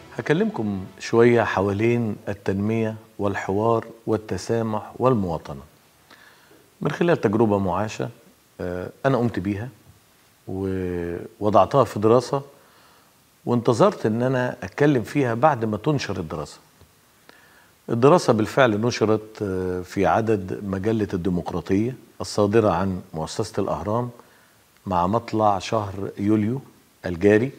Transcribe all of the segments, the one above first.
هكلمكم شوية حوالين التنمية والحوار والتسامح والمواطنة من خلال تجربة معاشة آه، أنا قمت بيها ووضعتها في دراسة وانتظرت أن أنا أتكلم فيها بعد ما تنشر الدراسة الدراسة بالفعل نشرت آه، في عدد مجلة الديمقراطية الصادرة عن مؤسسة الأهرام مع مطلع شهر يوليو الجاري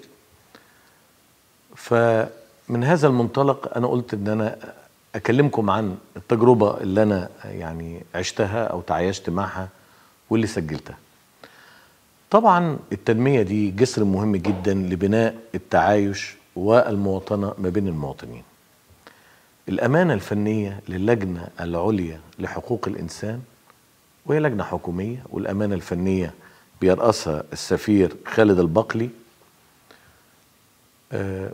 فمن هذا المنطلق انا قلت ان انا اكلمكم عن التجربه اللي انا يعني عشتها او تعايشت معها واللي سجلتها طبعا التنميه دي جسر مهم جدا لبناء التعايش والمواطنه ما بين المواطنين الامانه الفنيه للجنه العليا لحقوق الانسان وهي لجنه حكوميه والامانه الفنيه بيرأسها السفير خالد البقلي آه،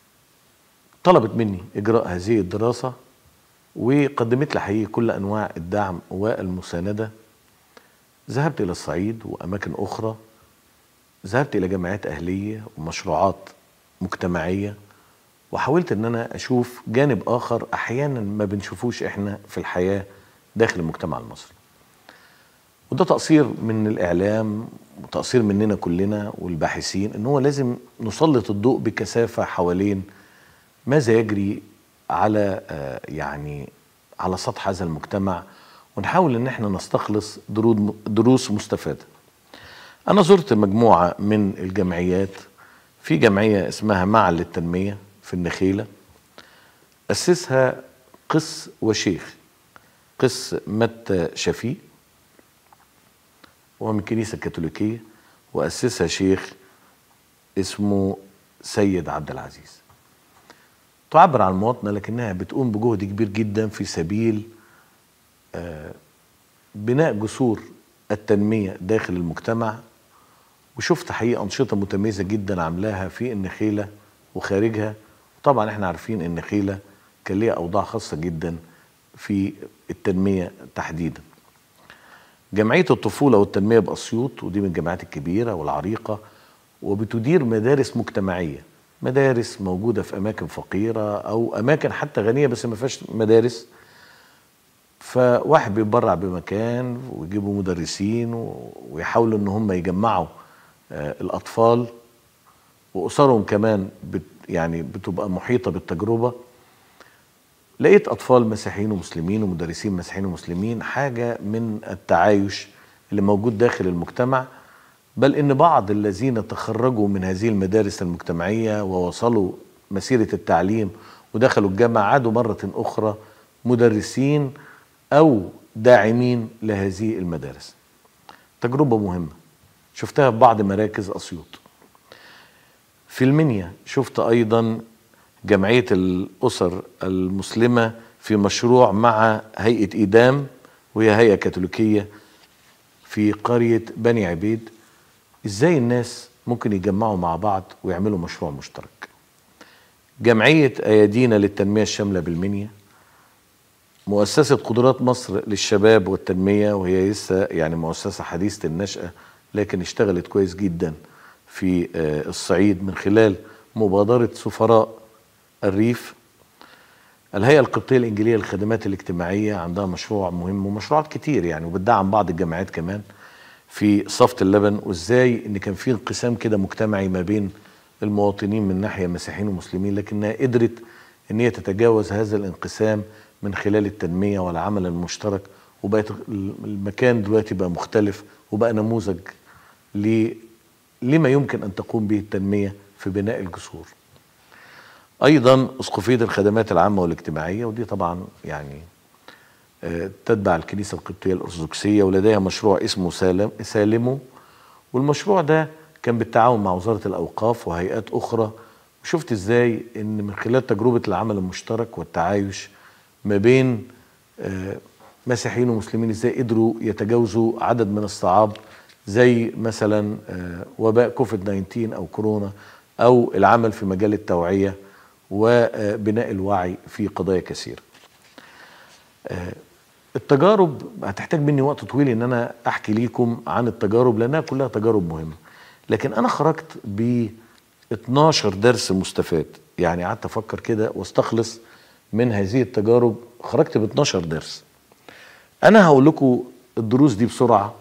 طلبت مني اجراء هذه الدراسه وقدمت لي حقيقي كل انواع الدعم والمسانده ذهبت الى الصعيد واماكن اخرى ذهبت الى جمعيات اهليه ومشروعات مجتمعيه وحاولت ان انا اشوف جانب اخر احيانا ما بنشوفوش احنا في الحياه داخل المجتمع المصري وده تقصير من الاعلام وتقصير مننا كلنا والباحثين ان هو لازم نسلط الضوء بكثافه حوالين ماذا يجري على آه، يعني على سطح هذا المجتمع ونحاول ان احنا نستخلص درود- دروس مستفاده. انا زرت مجموعه من الجمعيات في جمعيه اسمها معا للتنميه في النخيله اسسها قس وشيخ قس متى شفيق وهو من الكنيسة الكاثوليكية وأسسها شيخ اسمه سيد عبد العزيز تعبر عن المواطنة لكنها بتقوم بجهد كبير جدا في سبيل آه، بناء جسور التنمية داخل المجتمع وشفت حقيقة أنشطة متميزة جدا عاملاها في النخيلة وخارجها طبعا احنا عارفين ان النخيلة كان ليها أوضاع خاصة جدا في التنمية تحديدا جمعية الطفولة والتنمية بأسيوط ودي من الجامعات الكبيرة والعريقة وبتدير مدارس مجتمعية مدارس موجودة في أماكن فقيرة أو أماكن حتى غنية بس ما فيهاش مدارس فواحد بيتبرع بمكان ويجيبوا مدرسين و- ويحاولوا ان هم يجمعوا آه، الاطفال واسرهم كمان بت يعني بتبقى محيطه بالتجربه لقيت اطفال مسيحيين ومسلمين ومدرسين مسيحيين ومسلمين حاجه من التعايش اللي موجود داخل المجتمع بل ان بعض الذين تخرجوا من هذه المدارس المجتمعيه ووصلوا مسيره التعليم ودخلوا الجامعه عادوا مره اخرى مدرسين او داعمين لهذه المدارس. تجربه مهمه شفتها في بعض مراكز اسيوط. في المنيا شفت ايضا جمعيه الاسر المسلمه في مشروع مع هيئه ايدام وهي هيئه كاثوليكيه في قريه بني عبيد ازاي الناس ممكن يجمعوا مع بعض ويعملوا مشروع مشترك. جمعيه ايادينا للتنميه الشامله بالمنيا مؤسسة قدرات مصر للشباب والتنمية وهي لسه يعني مؤسسة حديثة النشأة لكن اشتغلت كويس جدا في آه، الصعيد من خلال مبادرة سفراء الريف الهيئة القبطية الإنجيلية للخدمات الاجتماعية عندها مشروع مهم ومشروعات كتير يعني وبتدعم بعض الجامعات كمان في صفت اللبن وازاي ان كان في انقسام كده مجتمعي ما بين المواطنين من ناحيه مسيحيين ومسلمين لكنها قدرت ان هي تتجاوز هذا الانقسام من خلال التنميه والعمل المشترك وبقت المكان دلوقتي بقى مختلف وبقى نموذج ل لما يمكن ان تقوم به التنميه في بناء الجسور. ايضا اسقفيه الخدمات العامه والاجتماعيه ودي طبعا يعني آه، تتبع الكنيسة القبطية الأرثوذكسية ولديها مشروع اسمه سالم سالمو والمشروع ده كان بالتعاون مع وزارة الأوقاف وهيئات أخرى وشفت إزاي إن من خلال تجربة العمل المشترك والتعايش ما بين آه، مسيحيين ومسلمين إزاي قدروا يتجاوزوا عدد من الصعاب زي مثلا آه، وباء كوفيد 19 أو كورونا أو العمل في مجال التوعية وبناء الوعي في قضايا كثيرة التجارب هتحتاج مني وقت طويل ان انا احكي ليكم عن التجارب لانها كلها تجارب مهمه لكن انا خرجت 12 درس مستفاد يعني قعدت افكر كده واستخلص من هذه التجارب خرجت ب 12 درس انا هقول لكم الدروس دي بسرعه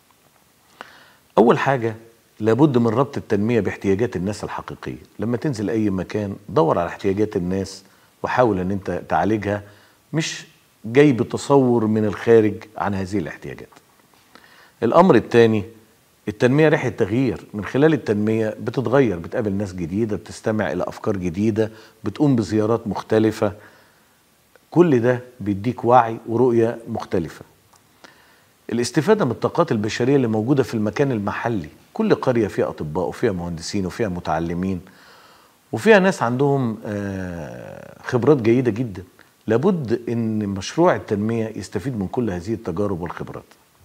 اول حاجه لابد من ربط التنميه باحتياجات الناس الحقيقيه لما تنزل اي مكان دور على احتياجات الناس وحاول ان انت تعالجها مش جاي بتصور من الخارج عن هذه الاحتياجات الامر الثاني التنميه ريحه تغيير من خلال التنميه بتتغير بتقابل ناس جديده بتستمع الى افكار جديده بتقوم بزيارات مختلفه كل ده بيديك وعي ورؤيه مختلفه الاستفاده من الطاقات البشريه اللي موجوده في المكان المحلي كل قريه فيها اطباء وفيها مهندسين وفيها متعلمين وفيها ناس عندهم آه، خبرات جيده جدا لابد ان مشروع التنميه يستفيد من كل هذه التجارب والخبرات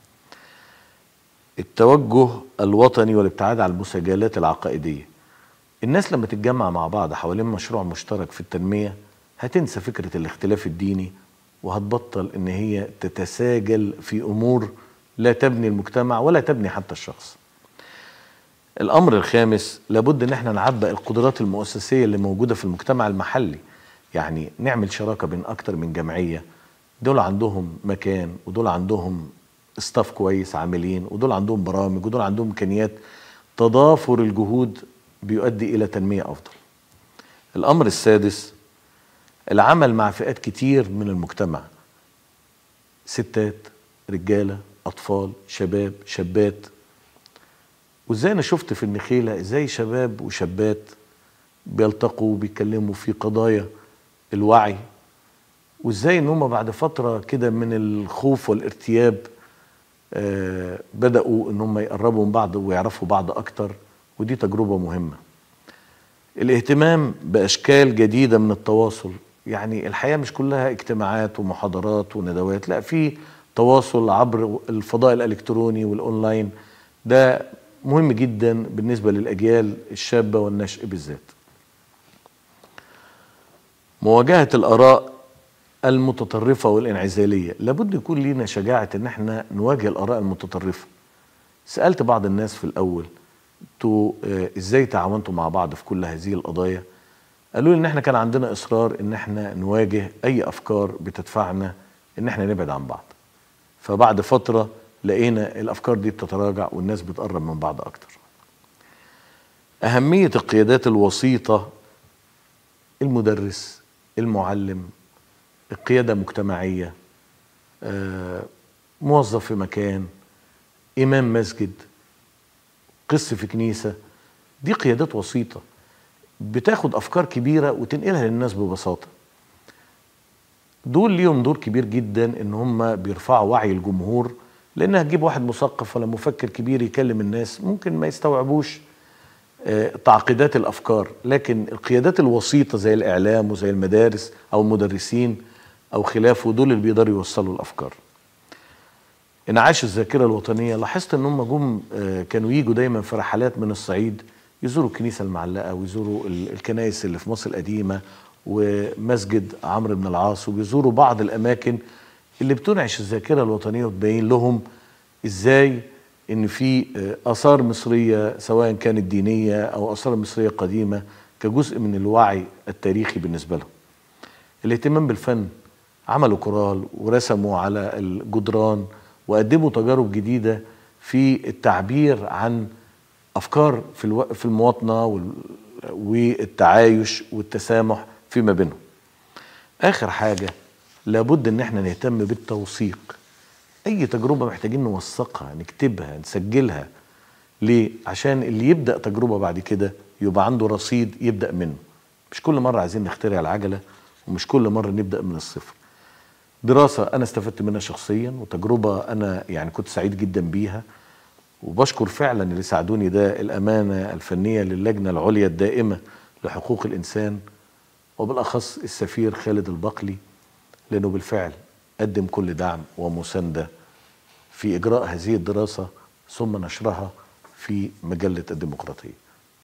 التوجه الوطني والابتعاد عن المساجلات العقائديه الناس لما تتجمع مع بعض حوالين مشروع مشترك في التنميه هتنسى فكره الاختلاف الديني وهتبطل ان هي تتساجل في امور لا تبني المجتمع ولا تبني حتى الشخص الامر الخامس لابد ان احنا نعبأ القدرات المؤسسيه اللي موجوده في المجتمع المحلي يعني نعمل شراكه بين اكتر من جمعيه دول عندهم مكان ودول عندهم استاف كويس عاملين ودول عندهم برامج ودول عندهم امكانيات تضافر الجهود بيؤدي الى تنميه افضل الامر السادس العمل مع فئات كتير من المجتمع ستات رجاله اطفال شباب شابات وازاي انا شفت في النخيله ازاي شباب وشابات بيلتقوا وبيتكلموا في قضايا الوعي وازاي ان هم بعد فتره كده من الخوف والارتياب آه بداوا ان هم يقربوا من بعض ويعرفوا بعض اكتر ودي تجربه مهمه الاهتمام باشكال جديده من التواصل يعني الحياه مش كلها اجتماعات ومحاضرات وندوات لا في تواصل عبر الفضاء الالكتروني والاونلاين ده مهم جدا بالنسبه للاجيال الشابه والنشء بالذات مواجهه الاراء المتطرفه والانعزاليه لابد يكون لينا شجاعه ان احنا نواجه الاراء المتطرفه سالت بعض الناس في الاول انتوا آه، ازاي تعاونتوا مع بعض في كل هذه القضايا قالوا لي ان احنا كان عندنا اصرار ان احنا نواجه اي افكار بتدفعنا ان احنا نبعد عن بعض فبعد فتره لقينا الافكار دي بتتراجع والناس بتقرب من بعض اكتر اهميه القيادات الوسيطه المدرس المعلم القياده مجتمعيه آه، موظف في مكان امام مسجد قس في كنيسه دي قيادات وسيطه بتاخد افكار كبيره وتنقلها للناس ببساطه دول ليهم دور كبير جدا ان هم بيرفعوا وعي الجمهور لان هتجيب واحد مثقف ولا مفكر كبير يكلم الناس ممكن ما يستوعبوش آه، تعقيدات الافكار لكن القيادات الوسيطه زي الاعلام وزي المدارس او المدرسين او خلافه دول اللي بيقدروا يوصلوا الافكار انعاش الذاكره الوطنيه لاحظت ان هم جم آه، كانوا يجوا دايما في رحلات من الصعيد يزوروا الكنيسه المعلقه ويزوروا ال- الكنائس اللي في مصر القديمه ومسجد عمرو بن العاص وبيزوروا بعض الاماكن اللي بتنعش الذاكره الوطنيه وتبين لهم ازاي ان في آه، اثار مصريه سواء كانت دينيه او اثار مصريه قديمه كجزء من الوعي التاريخي بالنسبه لهم. الاهتمام بالفن عملوا كورال ورسموا على الجدران وقدموا تجارب جديده في التعبير عن افكار في الو... في المواطنه وال... والتعايش والتسامح فيما بينهم. اخر حاجه لابد ان احنا نهتم بالتوثيق. اي تجربه محتاجين نوثقها نكتبها نسجلها ليه عشان اللي يبدا تجربه بعد كده يبقى عنده رصيد يبدا منه مش كل مره عايزين نخترع العجله ومش كل مره نبدا من الصفر دراسه انا استفدت منها شخصيا وتجربه انا يعني كنت سعيد جدا بيها وبشكر فعلا اللي ساعدوني ده الامانه الفنيه للجنه العليا الدائمه لحقوق الانسان وبالاخص السفير خالد البقلي لانه بالفعل قدم كل دعم ومسانده في اجراء هذه الدراسه ثم نشرها في مجله الديمقراطيه